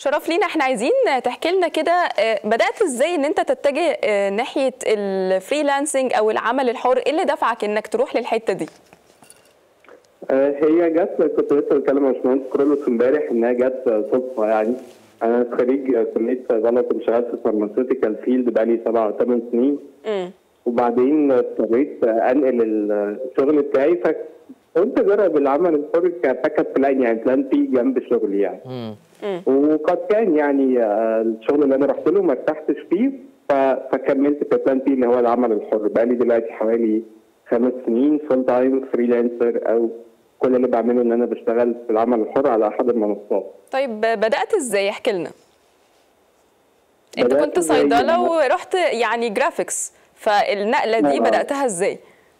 شرف لينا احنا عايزين تحكي لنا كده آه، بدات ازاي ان انت تتجه آه، ناحيه الفريلانسنج او العمل الحر ايه اللي دفعك انك تروح للحته دي آه، هي جت كنت لسه بتكلم مع باشمهندس كرولوس امبارح انها جت صدفه يعني انا خريج كليه صيدله كنت شغال في الفارماسيوتيكال فيلد بقالي سبع او ثمان سنين امم وبعدين اضطريت انقل الشغل بتاعي فقلت اجرب العمل الحر كباك اب بلان يعني بلان بي جنب شغلي يعني مم. وقد كان يعني آه، الشغل اللي انا رحت له ما ارتحتش فيه ف- فكملت في بلان بي اللي هو العمل الحر بقالي دلوقتي حوالي خمس سنين فول تايم فريلانسر او كل اللي بعمله ان انا بشتغل في العمل الحر على احد المنصات طيب بدات ازاي احكي لنا انت بدأت كنت زي صيدله ما- ورحت يعني جرافيكس فالنقله دي آه. بداتها ازاي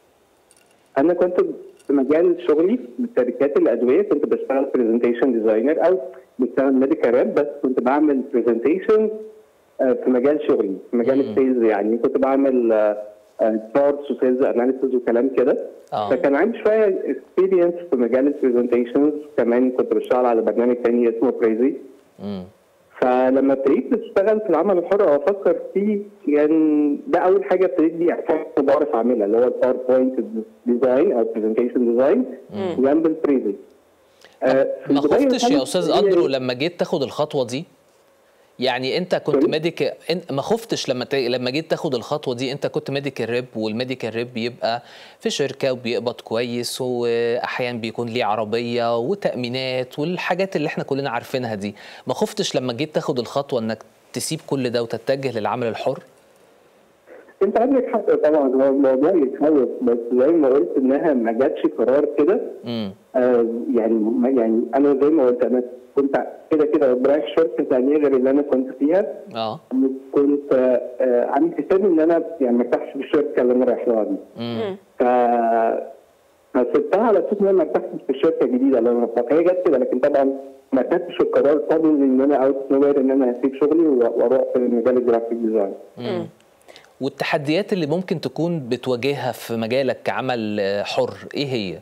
انا كنت في مجال شغلي بشركات الادويه كنت بشتغل برزنتيشن ديزاينر او بشتغل ميديكال راب بس كنت بعمل برزنتيشن في مجال شغلي في مجال السيلز يعني كنت بعمل تشارتس وسيلز اناليسيز وكلام كده آه. فكان عندي شويه اكسبيرينس في مجال البرزنتيشنز كمان كنت بشتغل على برنامج تاني اسمه بريزي مم. فلما ابتديت اشتغل في العمل الحر او افكر فيه كان ده اول حاجه ابتديت بيها كنت بعرف اعملها اللي هو الباوربوينت ديزاين او برزنتيشن ديزاين جنب البريزي آه، في ما البداية خفتش يا كانت استاذ هي- اندرو لما جيت تاخد الخطوه دي يعني انت كنت سوري؟ ميديك انت ما خفتش لما ت... لما جيت تاخد الخطوه دي انت كنت ميديكال ريب والميديكال ريب بيبقى في شركه وبيقبض كويس واحيانا بيكون ليه عربيه وتامينات والحاجات اللي احنا كلنا عارفينها دي ما خفتش لما جيت تاخد الخطوه انك تسيب كل ده وتتجه للعمل الحر انت عندك حق طبعا هو الموضوع يتخوف بس زي ما قلت انها ما جاتش قرار كده امم آه يعني ما- يعني انا زي ما قلت انا كنت كده كده رايح شركه ثانيه غير اللي انا كنت فيها اه كنت آه عامل حسابي ان انا يعني ما ارتاحش في الشركه اللي انا رايح لها دي امم ف فسبتها على اساس ان انا ما ارتحتش في الشركه الجديده اللي انا رحتها فهي جت كده لكن طبعا ما ارتحتش في القرار طبعا ان انا اوت نو ان انا هسيب شغلي و- واروح في مجال الجرافيك ديزاين مم. والتحديات اللي ممكن تكون بتواجهها في مجالك كعمل آه، حر ايه هي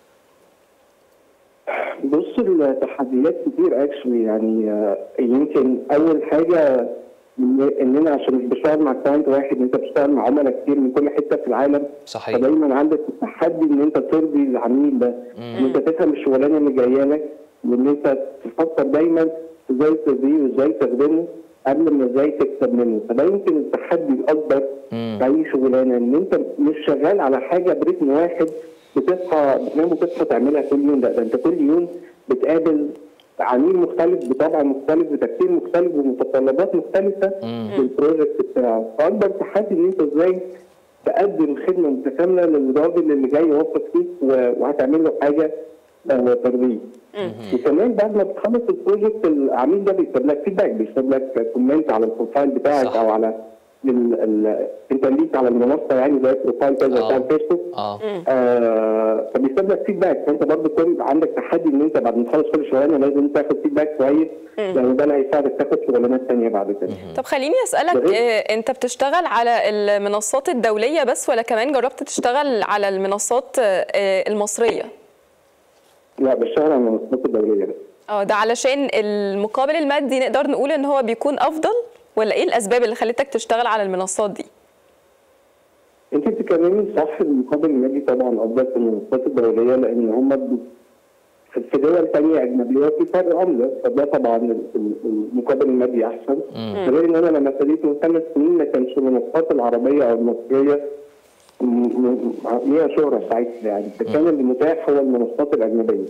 بص التحديات كتير اكشلي يعني آه، يمكن اول حاجه ان إن انا عشان مش بشتغل مع كلاينت واحد انت بتشتغل مع عملاء كتير من كل حته في العالم صحيح فدايما عندك التحدي ان انت ترضي العميل ده ان انت تفهم الشغلانه اللي جايه لك وان انت تفكر دايما ازاي ترضيه وازاي تخدمه قبل ما ازاي تكسب منه فده يمكن التحدي الاكبر مم. في اي شغلانه ان انت مش شغال على حاجه برتم واحد بتصحى بتنام وتصحى تعملها كل يوم لا ده انت كل يوم بتقابل عميل مختلف بطبع مختلف بتفكير مختلف ومتطلبات مختلفه مم. في البروجكت بتاعه فاكبر تحدي ان انت ازاي تقدم خدمه متكامله للراجل اللي جاي يوثق فيك و- وهتعمل له حاجه آه، ترضيه وكمان بعد ما بتخلص البروجكت العميل ده بيكتب لك فيدباك بيكتب لك كومنت على البروفايل بتاعك صح. او على ال ال انت ليك على المنصه يعني زي بروفايل كده آه. بتاع الفيسبوك اه آه فبيكتب لك فيدباك فانت برضه كل عندك تحدي ان انت بعد ما تخلص كل شغلانه لازم تاخد فيدباك كويس لان ده اللي هيساعدك تاخد شغلانات ثانيه بعد كده طب خليني اسالك بغير- آه، انت بتشتغل على المنصات الدوليه بس ولا كمان جربت تشتغل على المنصات آه، المصريه لا بشتغل على المنصات الدوليه بس اه ده علشان المقابل المادي نقدر نقول ان هو بيكون افضل ولا ايه الاسباب اللي خلتك تشتغل على المنصات دي انت بتتكلمي صح المقابل المالي طبعا افضل في المنصات الدوليه لان هم ب- في في دول ثانيه اجنبيه في فرق عمله فده طبعا ال- ال- المقابل المادي احسن غير ان انا لما ابتديت من خمس سنين ما كانش المنصات العربيه او المصريه م- م- ليها شهره ساعتها يعني فكان المتاح هو المنصات الاجنبيه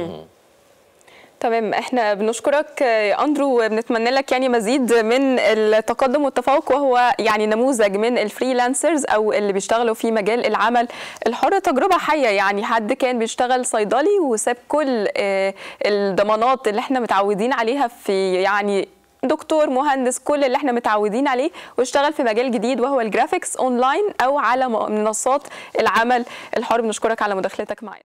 تمام احنا بنشكرك يا اندرو وبنتمنى لك يعني مزيد من التقدم والتفوق وهو يعني نموذج من الفريلانسرز او اللي بيشتغلوا في مجال العمل الحر تجربه حيه يعني حد كان بيشتغل صيدلي وساب كل آه، الضمانات اللي احنا متعودين عليها في يعني دكتور مهندس كل اللي احنا متعودين عليه واشتغل في مجال جديد وهو الجرافيكس اونلاين او على منصات العمل الحر بنشكرك على مداخلتك معنا